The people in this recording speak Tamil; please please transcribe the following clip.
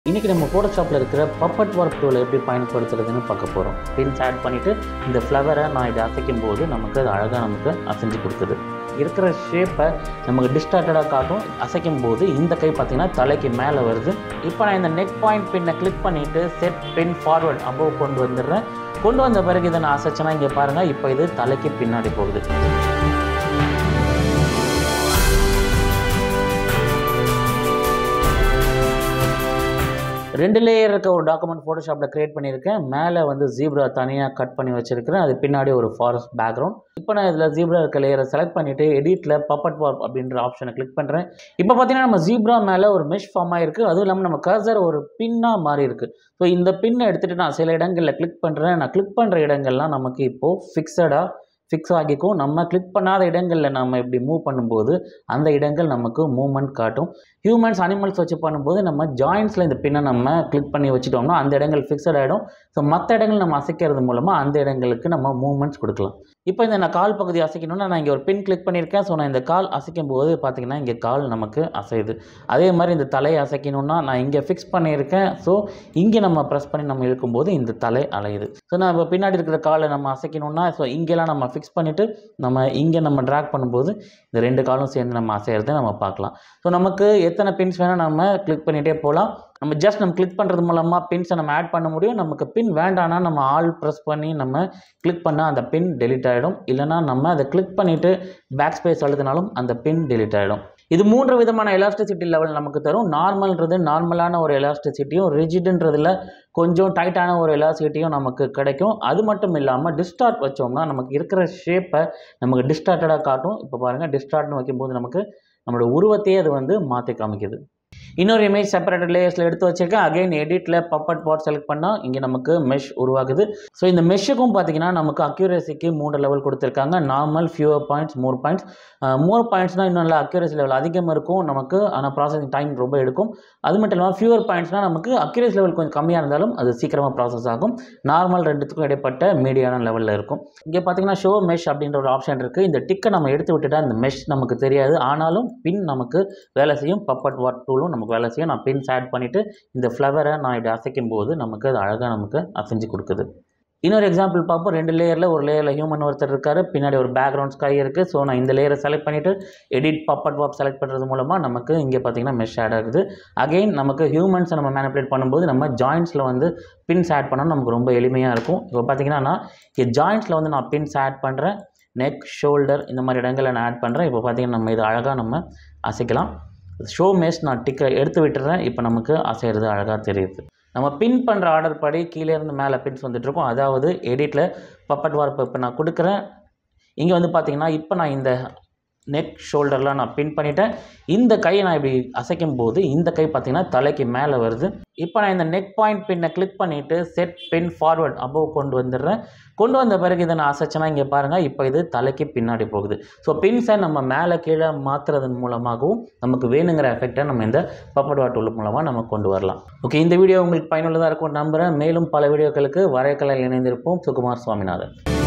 இன்றைக்கி நம்ம ஃபோட்டோஷாப்பில் இருக்கிற பப்பட் ஒர்க் டூலை எப்படி பயன்படுத்துறதுன்னு பார்க்க போகிறோம் பின்ஸ் ஆட் பண்ணிவிட்டு இந்த ஃப்ளவரை நான் இதை அசைக்கும் போது நமக்கு அது அழகாக நமக்கு அசைஞ்சு கொடுக்குது இருக்கிற ஷேப்பை நமக்கு டிஸ்டார்டடாக காட்டும் அசைக்கும் போது இந்த கை பார்த்திங்கன்னா தலைக்கு மேலே வருது இப்போ நான் இந்த நெக் பாயிண்ட் பின்னை கிளிக் பண்ணிவிட்டு செட் பின் ஃபார்வர்ட் அபோவ் கொண்டு வந்துடுறேன் கொண்டு வந்த பிறகு இதை நான் அசைச்சேன்னா இங்கே பாருங்கள் இப்போ இது தலைக்கு பின்னாடி போகுது ரெண்டு லேயர் இருக்க ஒரு டாக்குமெண்ட் ஃபோட்டோஷாப்பில் க்ரியேட் பண்ணியிருக்கேன் மேலே வந்து ஜீப்ரா தனியாக கட் பண்ணி வச்சுருக்கிறேன் அது பின்னாடி ஒரு ஃபாரஸ்ட் பேக்ரவுண்ட் இப்போ நான் இதில் ஜீப்ரா இருக்க லேயரை செலக்ட் பண்ணிவிட்டு எடிட்டில் பப்பட் வார்ப் அப்படின்ற ஆப்ஷனை கிளிக் பண்ணுறேன் இப்போ பார்த்தீங்கன்னா நம்ம ஜீப்ரா மேலே ஒரு மெஷ் ஃபார்ம் ஆயிருக்கு அதுவும் இல்லாமல் நம்ம கர்சர் ஒரு பின்னாக மாறி இருக்குது ஸோ இந்த பின்னை எடுத்துகிட்டு நான் சில இடங்களில் கிளிக் பண்ணுறேன் நான் கிளிக் பண்ணுற இடங்கள்லாம் நமக்கு இப்போது ஃபிக்ஸடாக ஃபிக்ஸ் ஆகிக்கும் நம்ம கிளிக் பண்ணாத இடங்களில் நம்ம இப்படி மூவ் பண்ணும்போது அந்த இடங்கள் நமக்கு மூவ்மெண்ட் காட்டும் ஹியூமன்ஸ் அனிமல்ஸ் வச்சு பண்ணும்போது நம்ம ஜாயின்ஸில் இந்த பின்னை நம்ம கிளிக் பண்ணி வச்சுட்டோம்னா அந்த இடங்கள் ஃபிக்ஸட் ஆகிடும் ஸோ மற்ற இடங்கள் நம்ம அசைக்கிறது மூலமாக அந்த இடங்களுக்கு நம்ம மூவ்மெண்ட்ஸ் கொடுக்கலாம் இப்போ இந்த நான் கால் பகுதி அசைக்கணும்னா நான் இங்கே ஒரு பின் கிளிக் பண்ணியிருக்கேன் ஸோ நான் இந்த கால் அசைக்கும் போது பார்த்தீங்கன்னா இங்கே கால் நமக்கு அசையுது அதே மாதிரி இந்த தலையை அசைக்கணும்னா நான் இங்கே ஃபிக்ஸ் பண்ணியிருக்கேன் ஸோ இங்கே நம்ம ப்ரெஸ் பண்ணி நம்ம இழுக்கும்போது இந்த தலை அலையுது ஸோ நான் இப்போ பின்னாடி இருக்கிற காலை நம்ம அசைக்கணும்னா ஸோ இங்கெல்லாம் நம்ம ஃபிக்ஸ் பண்ணிவிட்டு நம்ம இங்கே நம்ம ட்ராக் பண்ணும்போது இந்த ரெண்டு காலும் சேர்ந்து நம்ம அசைகிறத நம்ம பார்க்கலாம் ஸோ நமக்கு எத்தனை பின்ஸ் வேணால் நம்ம கிளிக் பண்ணிகிட்டே போகலாம் நம்ம ஜஸ்ட் நம்ம கிளிக் பண்ணுறது மூலமாக பின்ஸை நம்ம ஆட் பண்ண முடியும் நமக்கு பின் வேண்டாம்னா நம்ம ஆல் ப்ரெஸ் பண்ணி நம்ம கிளிக் பண்ணால் அந்த பின் டெலிட் ஆகிடும் இல்லைனா நம்ம அதை கிளிக் பண்ணிவிட்டு பேக் ஸ்பேஸ் அழுத்தினாலும் அந்த பின் டெலிட் ஆகிடும் இது மூன்று விதமான எலாஸ்டிசிட்டி லெவல் நமக்கு தரும் நார்மல்ன்றது நார்மலான ஒரு எலாஸ்டிசிட்டியும் ரிஜிடுன்றதில் கொஞ்சம் டைட்டான ஒரு எலாஸ்டிசிட்டியும் நமக்கு கிடைக்கும் அது மட்டும் இல்லாமல் டிஸ்டார்ட் வச்சோம்னா நமக்கு இருக்கிற ஷேப்பை நமக்கு டிஸ்டார்ட்டடாக காட்டும் இப்போ பாருங்கள் டிஸ்டார்ட்னு வைக்கும்போது நமக்கு நம்மளோட உருவத்தையே அது வந்து மாற்றி காமிக்குது இன்னொரு இமேஜ் செப்பரேட்டட் லேயர்ஸில் எடுத்து வச்சிருக்கேன் அகைன் எடிட்டில் பப்பட் பாட் செலக்ட் பண்ணால் இங்கே நமக்கு மெஷ் உருவாகுது ஸோ இந்த மெஷ்ஷுக்கும் பார்த்தீங்கன்னா நமக்கு அக்யூரேசிக்கு மூன்று லெவல் கொடுத்துருக்காங்க normal fewer points more points more பாயிண்ட்ஸ்னால் இன்னும் நல்லா அக்யூரேசி லெவல் அதிகமாக இருக்கும் நமக்கு ஆனால் ப்ராசஸிங் டைம் ரொம்ப எடுக்கும் அது மட்டும் இல்லாமல் ஃபியூவர் பாயிண்ட்ஸ்னால் நமக்கு அக்யூரேசி லெவல் கொஞ்சம் கம்மியாக இருந்தாலும் அது சீக்கிரமாக ப்ராசஸ் ஆகும் நார்மல் ரெண்டுத்துக்கும் இடைப்பட்ட மீடியான லெவலில் இருக்கும் இங்கே பார்த்தீங்கன்னா ஷோ மெஷ் அப்படின்ற ஒரு ஆப்ஷன் இருக்குது இந்த டிக்கை நம்ம எடுத்து விட்டுட்டா இந்த மெஷ் நமக்கு தெரியாது ஆனாலும் பின் நமக்கு வேலை செய்யும் பப்பட் வாட் டூலும் நமக்கு வேலை செய்யும் நான் பின்ஸ் ஆட் பண்ணிவிட்டு இந்த ஃப்ளவரை நான் இப்படி அசைக்கும் போது நமக்கு அது அழகாக நமக்கு அசைஞ்சு கொடுக்குது இன்னொரு எக்ஸாம்பிள் பார்ப்போம் ரெண்டு லேயரில் ஒரு லேயரில் ஹியூமன் ஒருத்தர் இருக்கார் பின்னாடி ஒரு பேக்ரவுண்ட் ஸ்கை இருக்குது ஸோ நான் இந்த லேயரை செலக்ட் பண்ணிவிட்டு எடிட் பப்பட் வாப் செலக்ட் பண்ணுறது மூலமாக நமக்கு இங்கே பார்த்தீங்கன்னா மெஷ் ஆட் ஆகுது அகெயின் நமக்கு ஹியூமன்ஸை நம்ம மேனிப்புலேட் பண்ணும்போது நம்ம ஜாயின்ஸில் வந்து பின்ஸ் ஆட் பண்ணால் நமக்கு ரொம்ப எளிமையாக இருக்கும் இப்போ பார்த்தீங்கன்னா நான் இங்கே ஜாயின்ஸில் வந்து நான் பின்ஸ் ஆட் பண்ணுறேன் நெக் ஷோல்டர் இந்த மாதிரி இடங்களில் நான் ஆட் பண்ணுறேன் இப்போ பார்த்தீங்கன்னா நம்ம இது அழகாக நம்ம அசைக்கலாம் ஷோ மேஸ் நான் டிக்கை எடுத்து விட்டுறேன் இப்போ நமக்கு அசைகிறது அழகாக தெரியுது நம்ம பின் பண்ணுற ஆர்டர் படி கீழே இருந்து மேலே பின்ஸ் வந்துட்டுருக்கோம் அதாவது எடிட்டில் பப்பட் வார்ப்பு இப்போ நான் கொடுக்குறேன் இங்கே வந்து பார்த்தீங்கன்னா இப்போ நான் இந்த நெக் ஷோல்டர்லாம் நான் பின் பண்ணிட்டேன் இந்த கையை நான் இப்படி அசைக்கும் போது இந்த கை பார்த்தீங்கன்னா தலைக்கு மேலே வருது இப்போ நான் இந்த நெக் பாயிண்ட் பின்னை கிளிக் பண்ணிவிட்டு செட் பின் ஃபார்வர்ட் அபோவ் கொண்டு வந்துடுறேன் கொண்டு வந்த பிறகு இதை நான் அசைச்சேன்னா இங்கே பாருங்கள் இப்போ இது தலைக்கு பின்னாடி போகுது ஸோ பின்ஸை நம்ம மேலே கீழே மாற்றுறதன் மூலமாகவும் நமக்கு வேணுங்கிற எஃபெக்டை நம்ம இந்த பப்பட் வாட் டூல் மூலமாக நம்ம கொண்டு வரலாம் ஓகே இந்த வீடியோ உங்களுக்கு பயனுள்ளதாக இருக்கும் நம்புகிறேன் மேலும் பல வீடியோக்களுக்கு வரைக்கலையில் இணைந்திருப்போம் சுகுமார் சுவாமிநாதன்